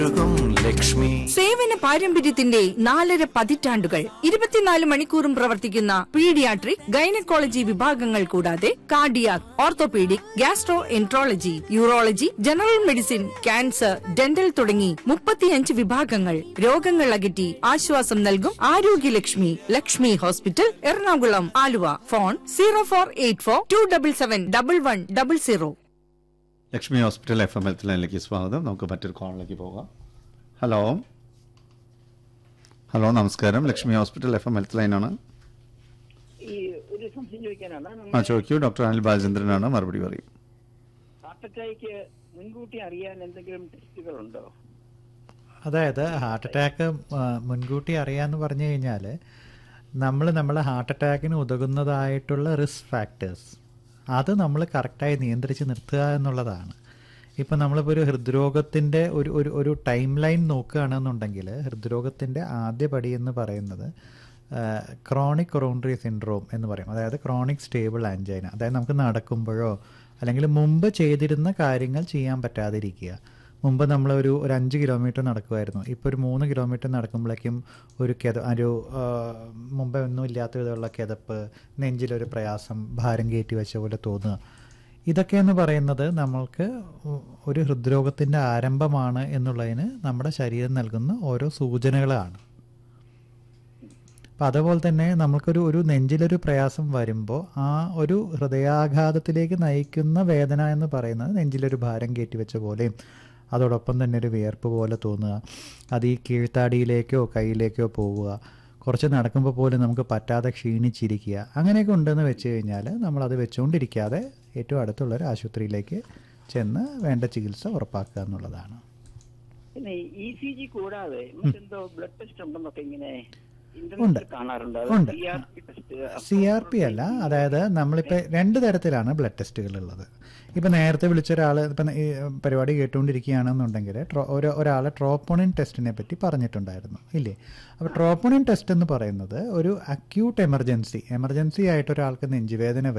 ലക്ഷ്മി സേവന പാരമ്പര്യത്തിന്റെ നാലര പതിറ്റാണ്ടുകൾ ഇരുപത്തിനാല് മണിക്കൂറും പ്രവർത്തിക്കുന്ന പീഡിയാട്രിക് ഗൈനക്കോളജി വിഭാഗങ്ങൾ കൂടാതെ cardiac orthopaedic gastroenterology urology general medicine cancer dental തുടങ്ങി മുപ്പത്തിയഞ്ച് വിഭാഗങ്ങൾ രോഗങ്ങൾ അകറ്റി ആശ്വാസം നൽകും ആരോഗ്യലക്ഷ്മി Lakshmi hospital Ernakulam Aluva phone zero four eight four two double seven double one double zero Lakshmi hospital F M health ലൈനിലേക്ക് സ്വാഗതം നമുക്ക് മറ്റൊരു കോളിലേക്ക് പോകാം ഹലോ ഹലോ നമസ്കാരം Lakshmi hospital F M health ലൈനാണ് ഈ ഒരു സംശയം ചോദിക്കാനാണ് ആ നമ്മൾ ചോദിക്കൂ ഡോക്ടർ അനിൽ ബാലചന്ദ്രനാണ് മറുപടി പറയും ഹാർട്ട് അറ്റാക്ക് മുൻകൂട്ടി അറിയാൻ എന്തെങ്കിലും ടെസ്റ്റുകൾ ഉണ്ടോ അതായത് ഹാർട്ട് അറ്റാക്ക് മുൻകൂട്ടി അറിയാമെന്ന് പറഞ്ഞു കഴിഞ്ഞാൽ നമ്മൾ നമ്മളെ ഹാർട്ട് അറ്റാക്കിന് ഉതകുന്നതായിട്ടുള്ള റിസ്ക് ഫാക്ടേഴ്സ് അത് നമ്മൾ കറക്റ്റായി നിയന്ത്രിച്ച് നിർത്തുക എന്നുള്ളതാണ് ഇപ്പം നമ്മളിപ്പോൾ ഒരു ഹൃദ്രോഗത്തിൻ്റെ ഒരു ഒരു ഒരു ടൈം ലൈൻ നോക്കുകയാണെന്നുണ്ടെങ്കിൽ ഹൃദ്രോഗത്തിൻ്റെ ആദ്യ പടി എന്ന് പറയുന്നത് ക്രോണിക് കൊറോണറി സിൻഡ്രോം എന്ന് പറയും അതായത് ക്രോണിക് സ്റ്റേബിൾ ആൻജൈന അതായത് നമുക്ക് നടക്കുമ്പോഴോ അല്ലെങ്കിൽ മുമ്പ് ചെയ്തിരുന്ന കാര്യങ്ങൾ ചെയ്യാൻ പറ്റാതിരിക്കുക മുമ്പ് നമ്മൾ ഒരു ഒരു അഞ്ച് കിലോമീറ്റർ നടക്കുമായിരുന്നു ഇപ്പോൾ ഒരു മൂന്ന് കിലോമീറ്റർ നടക്കുമ്പോഴേക്കും ഒരു കിത ഒരു ആ, മുമ്പേ ഒന്നും ഇല്ലാത്ത വിധമുള്ള കിതപ്പ് നെഞ്ചിലൊരു പ്രയാസം ഭാരം കയറ്റി വെച്ച പോലെ തോന്നുക ഇതൊക്കെ എന്ന് പറയുന്നത് നമ്മൾക്ക് ഒരു ഹൃദ്രോഗത്തിൻ്റെ ആരംഭമാണ് എന്നുള്ളതിന് നമ്മുടെ ശരീരം നൽകുന്ന ഓരോ സൂചനകളാണ് അപ്പം അതുപോലെ തന്നെ നമ്മൾക്കൊരു ഒരു നെഞ്ചിലൊരു പ്രയാസം വരുമ്പോൾ ആ ഒരു ഹൃദയാഘാതത്തിലേക്ക് നയിക്കുന്ന വേദന എന്ന് പറയുന്നത് നെഞ്ചിലൊരു ഭാരം കയറ്റി വെച്ച പോലെയും അതോടൊപ്പം തന്നെ ഒരു വിയർപ്പ് പോലെ തോന്നുക അത് ഈ കീഴ്ത്താടിയിലേക്കോ കയ്യിലേക്കോ പോവുക കുറച്ച് നടക്കുമ്പോൾ പോലും നമുക്ക് പറ്റാതെ ക്ഷീണിച്ചിരിക്കുക അങ്ങനെയൊക്കെ ഉണ്ടെന്ന് വെച്ച് കഴിഞ്ഞാൽ നമ്മളത് വെച്ചുകൊണ്ടിരിക്കാതെ ഏറ്റവും അടുത്തുള്ള ഒരു ആശുപത്രിയിലേക്ക് ചെന്ന് വേണ്ട ചികിത്സ ഉറപ്പാക്കുക എന്നുള്ളതാണ് പിന്നെ ഇ സി ജി കൂടാതെ മറ്റെന്തോ ബ്ലഡ് ടെസ്റ്റ് ഉണ്ടെന്നൊക്കെ ഇങ്ങനെ ഉണ്ട്. ഇന്റർനെറ്റിൽ കാണാറുണ്ട് ഉണ്ട്. C R P test C R P അല്ല അതായത് നമ്മളിപ്പോൾ രണ്ട് തരത്തിലാണ് ബ്ലഡ് ടെസ്റ്റുകൾ ഉള്ളത് ഇപ്പം നേരത്തെ വിളിച്ച ഒരാൾ ഇപ്പം ഈ പരിപാടി കേട്ടുകൊണ്ടിരിക്കുകയാണെന്നുണ്ടെങ്കിൽ ട്രോ ഒരു ഒരാൾ ട്രോപ്പോണിൻ ടെസ്റ്റിനെ പറ്റി പറഞ്ഞിട്ടുണ്ടായിരുന്നു ഇല്ലേ അപ്പോൾ ട്രോപ്പോണിൻ ടെസ്റ്റ് എന്ന് പറയുന്നത് ഒരു അക്യൂട്ട് എമർജൻസി എമർജൻസി ആയിട്ട് ഒരാൾക്ക് നെഞ്ചുവേദന